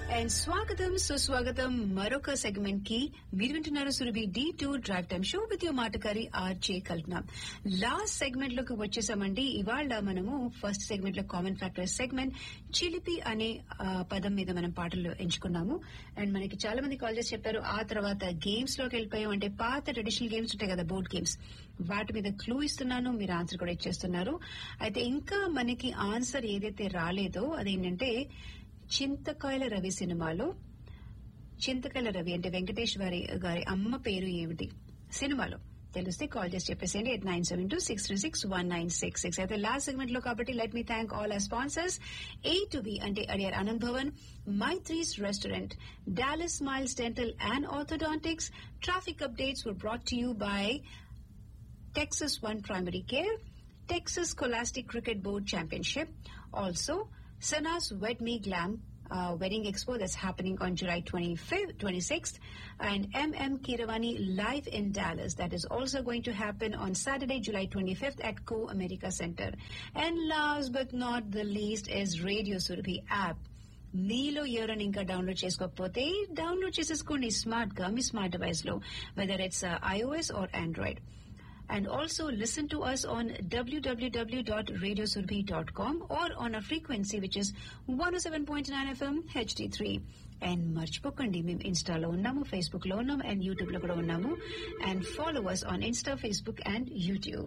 And స్వాగతం సుస్వాగతం మరొక సెగ్మెంట్ కి మీరు వింటున్నారు Surabhi D two drive time show with you మాటకారి ఆర్జే కల్పన లాస్ట్ సెగ్మెంట్ లోకి వచ్చేసామండి ఇవాళ మనము ఫస్ట్ సెగ్మెంట్ లో కామన్ ఫ్యాక్టర్ సెగ్మెంట్ చిలిపి అనే ఆ, పదం మీద మనం పాటలు ఎంచుకున్నాము అండ్ మనకి చాలా మంది కాల్ చేసి చెప్పారు ఆ తర్వాత గేమ్స్ లోకి వెళ్ళిపోయాం అంటే పాత ట్రెడిషనల్ గేమ్స్ ఉంటాయి కదా బోర్డ్ గేమ్స్ వాటి మీద క్లూ ఇస్తున్నాను మీరు ఆన్సర్ కూడా ఇచ్చేస్తున్నారు అయితే ఇంకా మనకి ఆన్సర్ ఏదైతే రాలేదో అదేంటంటే చింతకాయల రవి సినిమాలో చింతకాయల రవి అంటే వెంకటేష్ వారి గారి అమ్మ పేరు ఏమిటి సినిమాలో తెలిస్తే కాల్ చేసి చెప్పేసేయండి eight nine seven two six three six one nine six six అయితే లాస్ట్ సెగ్మెంట్ లో కాబట్టి let me thank all our sponsors A to B అంటే Adyar Anand Bhavan Maitrees restaurant Dallas smiles dental and orthodontics traffic updates were brought to you by Texas One Primary Care, Texas Scholastic Cricket Board Championship, also Sana's Wed Me Glam uh, Wedding Expo that's happening on July 25th, 26th, and MM Kiravani Live in Dallas that is also going to happen on Saturday, July 25th at Co America Center. And last but not the least is Radio Surabhi app. మీలో ఎవరైనా ఇంకా download చేసుకోకపోతే download చేసేసుకోండి smart గా మీ smart device లో whether it's iOS or Android and also listen to us on www.radiosurbi.com or on a frequency which is 107.9 FM HD3. And మర్చిపోకండి మేము ఇన్స్టాలో ఉన్నాము ఫేస్బుక్ లో ఉన్నాము అండ్ యూట్యూబ్ లో కూడా ఉన్నాము and follow us on Insta Facebook and YouTube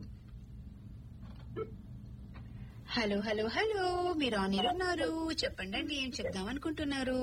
hello hello hello మీరు ఆన్ ఎయిర్ ఉన్నారు చెప్పండి అండి ఏం చెప్దాం అనుకుంటున్నారు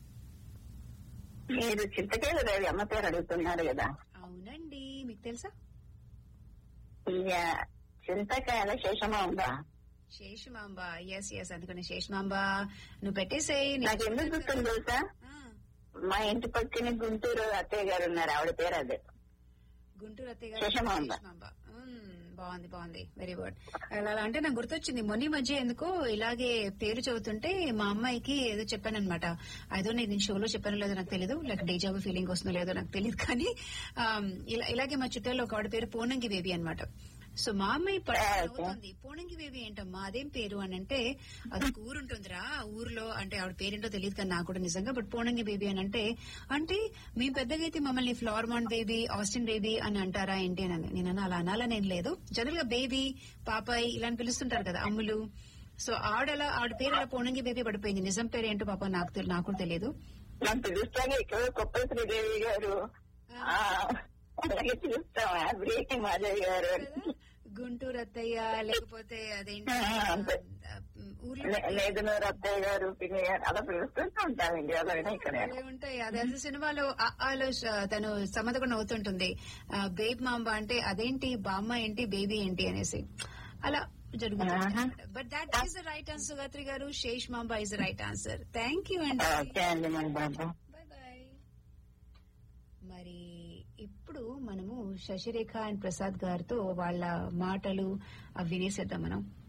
మీరు చింతకాయల రవి అమ్మ పేరు అడుగుతున్నారు కదా అవునండి మీకు తెలుసా ఇక చింతకాయల శేషమా ఉందా శేషమాంబ ఎస్ ఎస్ అందుకని శేషమాంబ నువ్వు పెట్టేసేయి నేను నాకు ఎందుకు గుర్తుంది తెలుసా ఆ, మా ఇంటి పక్కన గుంటూరు అత్తయ్య గారు ఉన్నారు ఆవిడ పేరు అదే గుంటూరు అత్తయ్య గారు శేషమాంబ. శేషమాంబ. మ్మ్, బాగుంది బాగుంది వెరీ గుడ్ అలా అంటే నాకు గుర్తొచ్చింది మొన్న ఈ మధ్య ఎందుకో ఇలాగే పేరు చదువుతుంటే మా అమ్మాయికి ఏదో చెప్పానమాట అదో నేను షోలో చెప్పానో లేదో నాకు తెలియదు లేక డేజాబు ఫీలింగ్ వస్తుందో లేదో నాకు తెలియదు కానీ ఆమ్, ఇలా ఇలాగే మా చుట్టాలో ఒక ఆవిడ పేరు పూనంగి బేబీ అన్నమాట సో మా అమ్మాయి పడి అవుతుంది పూనంగి బేబీ ఏంటమ్మా అదేం పేరు అని అంటే అది ఒక ఊరు ఉంటుందిరా ఆ ఊర్లో అంటే ఆవిడ పేరేంటో తెలియదు కానీ నాకు కూడా నిజంగా బట్ పూనంగి బేబీ అని అంటే అంటే మేము పెద్దగా అయితే మమ్మల్ని ఫ్లార్మాన్ బేబీ ఆస్టిన్ బేబీ అని అంటారా ఏంటి అని నేను అన్నా, అలా అనాలని ఏం లేదు జనరల్ గా బేబీ పాపాయ్ ఇలా అని పిలుస్తుంటారు కదా అమ్ములు సో ఆవిడలా ఆవిడ పేరు అలా పూనంగి బేబీ పడిపోయింది నిజం పేరు ఏంటో పాప నాకు తెలి- నాకు కూడా తెలియదు మనం పిలుస్తాగా ఇక్కడ కొప్పల శ్రీదేవి గారు ఆ, అలాగే పిలుస్తాం అభిరేకి మాధవి గారు కదా? గుంటూరు అత్తయ్య లేకపోతే అదేంటి ఆ, అంతే. ఆ, ఊర్లో లే- లేదు నూరు అత్తయ్య గారు పిన్ని గారు అలా పిలుస్తూనే ఉంటాం ఇండియాలో అయినా ఇక్కడ భలే ఉంటాయి అది అసలు సినిమాలో ఆ ఆలో శ- తను సమత కూడా అవుతుంటుంది బేబ్ మాంబ అంటే అదేంటి బామ్మ ఏంటి బేబీ ఏంటి అనేసి అలా జరుగుతుంది but that is the right answer Gayatri గారు Seshamamba is the right answer thank you అండి ఓకే అండి మన బాబు బాయ్ బాయ్ మరి ఇప్పుడు మనము శశిరేఖ అండ్ ప్రసాద్ గారితో వాళ్ళ మాటలు అవి వినేసేద్దాం మనం